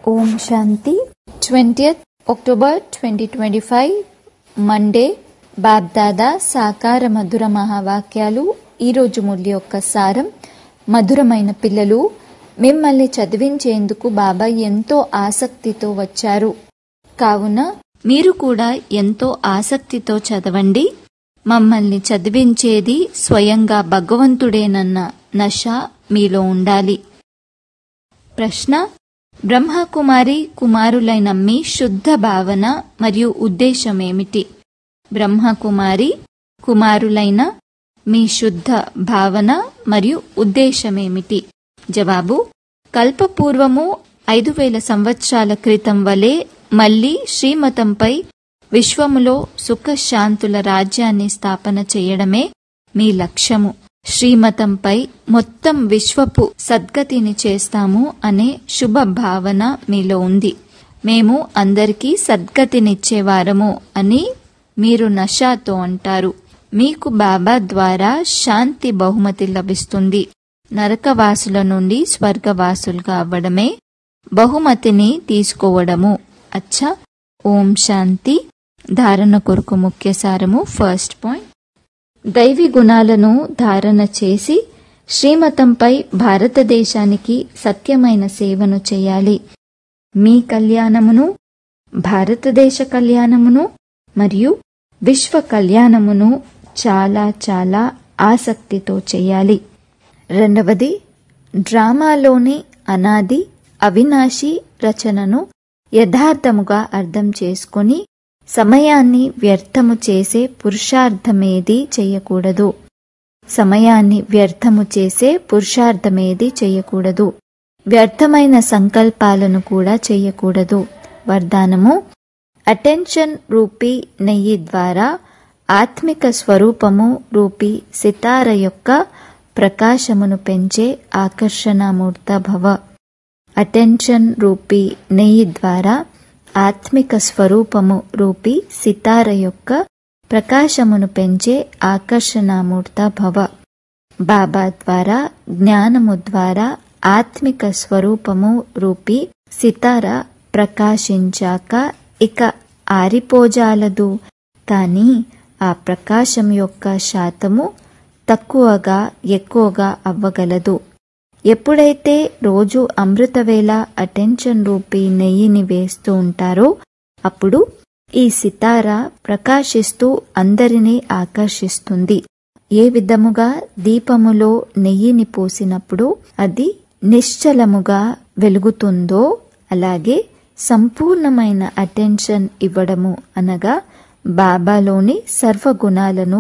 ఓం Shanti twentieth October twenty twenty five Monday BapDada సాకార మధుర మహావాక్యాలు ఈరోజు మురళి యొక్క సారం మధురమైన పిల్లలు మిమ్మల్ని చదివించేందుకు బాబా ఎంతో ఆసక్తితో వచ్చారు కావున మీరు కూడా ఎంతో ఆసక్తితో చదవండి మమ్మల్ని చదివించేది స్వయంగా భగవంతుడేనన్న నష మీలో ఉండాలి ప్రశ్న బ్రహ్మకుమారి కుమారులైన మీ శుద్ధ భావన మరియు ఉద్దేశం ఏమిటి బ్రహ్మకుమారి కుమారులైన మీ శుద్ధ భావన మరియు ఉద్దేశమేమిటి జవాబు కల్పపూర్వము ఐదు వేల సంవత్సరాల క్రితం వలె మళ్లీ శ్రీమతంపై విశ్వములో సుఖశాంతుల రాజ్యాన్ని స్థాపన చేయడమే మీ లక్ష్యము శ్రీమతంపై మొత్తం విశ్వపు సద్గతిని చేస్తాము అనే శుభ భావన మీలో ఉంది మేము అందరికీ సద్గతినిచ్చేవారము అని మీరు నషాతో అంటారు మీకు బాబా ద్వారా శాంతి బహుమతి లభిస్తుంది నరకవాసుల నుండి స్వర్గవాసులుగా అవ్వడమే బహుమతిని తీసుకోవడము అచ్చా ఓం శాంతి ధారణ కొరకు ముఖ్య సారము ఫస్ట్ పాయింట్ దైవీ గుణాలను ధారణ చేసి శ్రీమతంపై భారతదేశానికి సత్యమైన సేవను చేయాలి మీ కళ్యాణమును భారతదేశ కళ్యాణమును మరియు విశ్వ కళ్యాణమును చాలా చాలా ఆసక్తితో చేయాలి రెండవది డ్రామాలోని అనాది అవినాశి రచనను యథార్థముగా అర్థం చేసుకొని సమయాన్ని వ్యర్థము చేసే పురుషార్థమేది చేయకూడదు సమయాన్ని వ్యర్థము చేసే పురుషార్థమేది చేయకూడదు వ్యర్థమైన సంకల్పాలను కూడా చేయకూడదు వరదానము అటెన్షన్ రూపీ నెయ్యి ద్వారా ఆత్మిక స్వరూపము రూపీ సితార యొక్క ప్రకాశమును పెంచే ఆకర్షణమూర్త భవ అటెన్షన్ రూపీ నెయ్యి ద్వారా ఆత్మిక స్వరూపము రూపీ సితార యొక్క ప్రకాశమును పెంచే ఆకర్షణమూర్త భవ బాబా ద్వారా జ్ఞానము ద్వారా ఆత్మిక స్వరూపము రూపీ సితార ప్రకాశించాక ఇక ఆరిపోజాలదు కాని ఆ ప్రకాశం యొక్క శాతము తక్కువగా ఎక్కువగా అవ్వగలదు ఎప్పుడైతే రోజు అమృతవేళ అటెన్షన్ రూపీ నెయ్యిని వేస్తూ ఉంటారో అప్పుడు ఈ సితార ప్రకాశిస్తూ అందరినీ ఆకర్షిస్తుంది ఏ విధముగా దీపములో నెయ్యిని పోసినప్పుడు అది నిశ్చలముగా వెలుగుతుందో అలాగే సంపూర్ణమైన అటెన్షన్ ఇవ్వడము అనగా బాబాలోని సర్వగుణాలను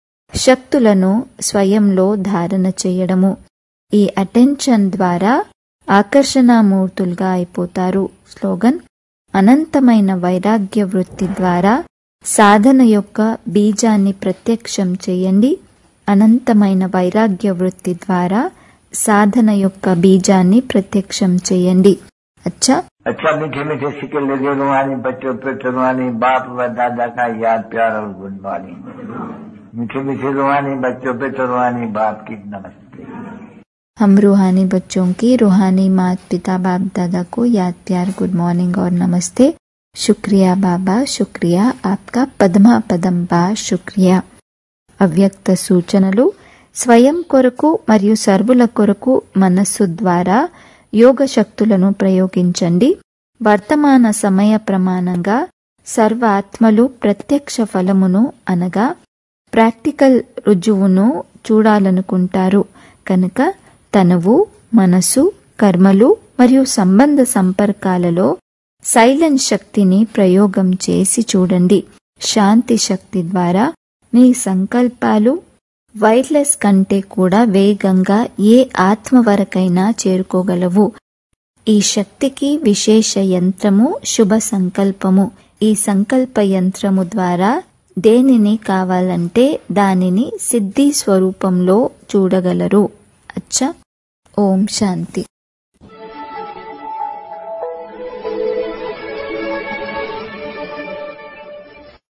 శక్తులను స్వయంలో ధారణ చేయడము ఈ అటెన్షన్ ద్వారా ఆకర్షణామూర్తులుగా అయిపోతారు స్లోగన్ అనంతమైన వైరాగ్య వృత్తి ద్వారా సాధన యొక్క బీజాన్ని ప్రత్యక్షం చేయండి అనంతమైన వైరాగ్య వృత్తి ద్వారా సాధన యొక్క బీజాన్ని ప్రత్యక్షం చేయండి అచ్చా अच्छा मीठे मीठे सिक्के लगे रुहानी बच्चों पे रुहानी बाप व दादा का याद प्यार और गुड मॉर्निंग मीठे मीठे रुहानी बच्चों पे रुहानी बाप की नमस्ते हम रूहानी बच्चों की रूहानी मात पिता बाप दादा को याद प्यार गुड मॉर्निंग और नमस्ते शुक्रिया बाबा शुक्रिया आपका పదమా పదం బా శుక్రియా అవ్యక్త సూచనలు స్వయం కొరకు మరియు సర్వుల కొరకు మనస్సు ద్వారా యోగ శక్తులను ప్రయోగించండి వర్తమాన సమయ ప్రమాణంగా సర్వ ఆత్మలు ప్రత్యక్ష ఫలమును అనగా ప్రాక్టికల్ రుజువును చూడాలనుకుంటారు కనుక తనువు మనసు కర్మలు మరియు సంబంధ సంపర్కాలలో సైలెంట్ శక్తిని ప్రయోగం చేసి చూడండి శాంతి శక్తి ద్వారా మీ సంకల్పాలు వైర్లెస్ కంటే కూడా వేగంగా ఏ ఆత్మ వరకైనా చేరుకోగలవు ఈ శక్తికి విశేష యంత్రము శుభ సంకల్పము ఈ సంకల్ప యంత్రము ద్వారా దేనిని కావాలంటే దానిని సిద్ధి స్వరూపంలో చూడగలరు అచ్చా ఓం శాంతి